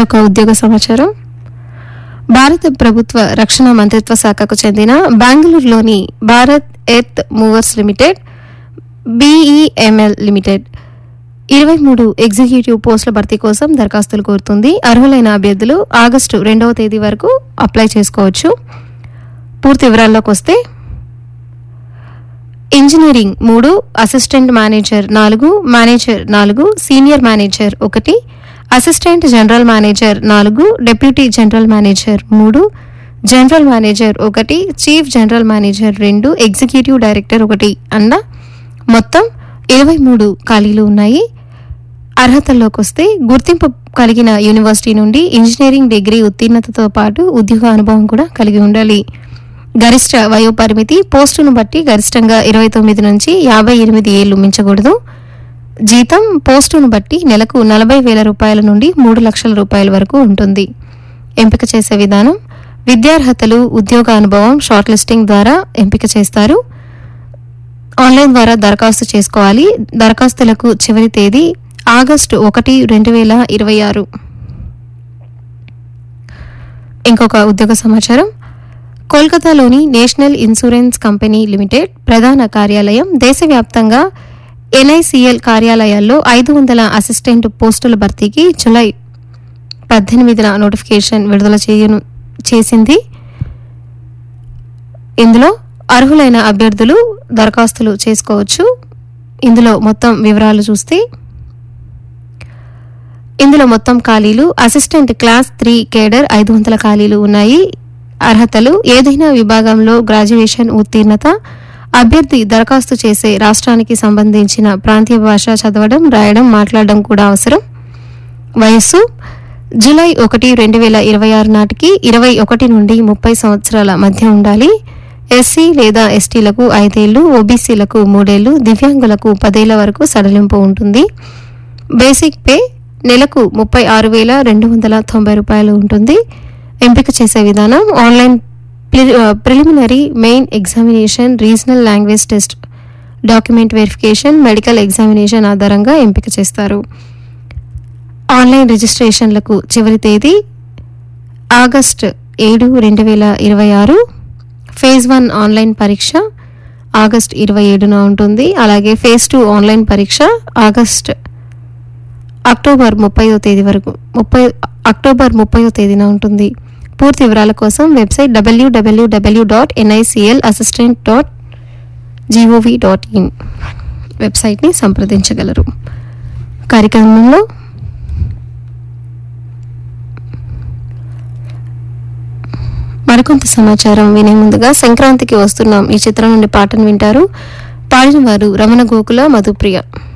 మరొక ఉద్యోగ సమాచారం భారత ప్రభుత్వ రక్షణ మంత్రిత్వ శాఖకు చెందిన బెంగళూరులోని Bharat earth movers limited BEML limited ఇరవై మూడు ఎగ్జిక్యూటివ్ పోస్టుల భర్తీ కోసం దరఖాస్తులు కోరుతుంది అర్హులైన అభ్యర్థులు ఆగస్టు రెండవ తేదీ వరకు అప్లై చేసుకోవచ్చు పూర్తి వివరాల్లోకి వస్తే ఇంజనీరింగ్ మూడు అసిస్టెంట్ మేనేజర్ నాలుగు మేనేజర్ నాలుగు సీనియర్ మేనేజర్ ఒకటి అసిస్టెంట్ జనరల్ మేనేజర్ నాలుగు డిప్యూటీ జనరల్ మేనేజర్ మూడు జనరల్ మేనేజర్ ఒకటి చీఫ్ జనరల్ మేనేజర్ రెండు ఎగ్జిక్యూటివ్ డైరెక్టర్ ఒకటి అన్న మొత్తం ఇరవై మూడు ఖాళీలు ఉన్నాయి అర్హతల్లోకి వస్తే గుర్తింపు కలిగిన యూనివర్సిటీ నుండి ఇంజనీరింగ్ డిగ్రీ ఉత్తీర్ణతతో పాటు ఉద్యోగ అనుభవం కూడా కలిగి ఉండాలి గరిష్ట వయోపరిమితి పోస్టును బట్టి గరిష్టంగా ఇరవై తొమ్మిది నుంచి యాభై ఎనిమిది ఏళ్లు మించకూడదు జీతం పోస్టును బట్టి నెలకు నలభై వేల రూపాయల నుండి మూడు లక్షల రూపాయల వరకు ఉంటుంది ఎంపిక చేసే విధానం విద్యార్హతలు ఉద్యోగ అనుభవం షార్ట్ లిస్టింగ్ ద్వారా ఎంపిక చేస్తారు ఆన్లైన్ ద్వారా దరఖాస్తు చేసుకోవాలి దరఖాస్తులకు చివరి తేదీ ఆగస్టు ఒకటి రెండు వేల ఇరవై ఆరు ఇంకొక ఉద్యోగ సమాచారం కోల్కతాలోని నేషనల్ ఇన్సూరెన్స్ కంపెనీ లిమిటెడ్ ప్రధాన కార్యాలయం దేశవ్యాప్తంగా ఎన్ఐసిఎల్ కార్యాలయాల్లో ఐదు వందల అసిస్టెంట్ పోస్టుల భర్తీకి జులై పద్దెనిమిదిన నోటిఫికేషన్ విడుదల చేయను చేసింది ఇందులో అర్హులైన అభ్యర్థులు దరఖాస్తులు చేసుకోవచ్చు ఇందులో మొత్తం వివరాలు చూస్తే ఇందులో మొత్తం ఖాళీలు అసిస్టెంట్ క్లాస్ త్రీ కేడర్ ఐదు వందల ఖాళీలు ఉన్నాయి అర్హతలు ఏదైనా విభాగంలో గ్రాడ్యుయేషన్ ఉత్తీర్ణత అభ్యర్థి దరఖాస్తు చేసే రాష్ట్రానికి సంబంధించిన ప్రాంతీయ భాష చదవడం రాయడం మాట్లాడడం కూడా అవసరం వయస్సు జూలై ఒకటి రెండు వేల ఇరవై ఆరు నాటికి ఇరవై ఒకటి నుండి ముప్పై సంవత్సరాల మధ్య ఉండాలి ఎస్సీ లేదా ఎస్టీలకు ఐదేళ్లు ఓబీసీలకు మూడేళ్లు దివ్యాంగులకు పదేళ్ల వరకు సడలింపు ఉంటుంది బేసిక్ పే నెలకు ముప్పై ఆరు వేల రెండు వందల తొంభై రూపాయలు ఉంటుంది ఎంపిక చేసే విధానం online preliminary main examination regional language test document verification medical examination ఆధారంగా ఎంపిక చేస్తారు ఆన్లైన్ రిజిస్ట్రేషన్లకు చివరి తేదీ ఆగస్ట్ ఏడు రెండు వేల ఇరవై ఆరు ఫేజ్ వన్ ఆన్లైన్ పరీక్ష ఆగస్ట్ ఇరవై ఏడున ఉంటుంది అలాగే ఫేజ్ టూ ఆన్లైన్ పరీక్ష ఆగస్ట్ అక్టోబర్ ముప్పైవ తేదీ వరకు ముప్పై అక్టోబర్ ముప్పైవ తేదీన ఉంటుంది పూర్తి వివరాల కోసం website WWW dot NICL assistant dot GOV dot IN వెబ్సైట్ని సంప్రదించగలరు కార్యక్రమంలో మరికొంత సమాచారం వినే ముందుగా సంక్రాంతికి వస్తున్నాం ఈ చిత్రం నుండి పాటను వింటారు పాడిన వారు రమణ గోకుల మధుప్రియ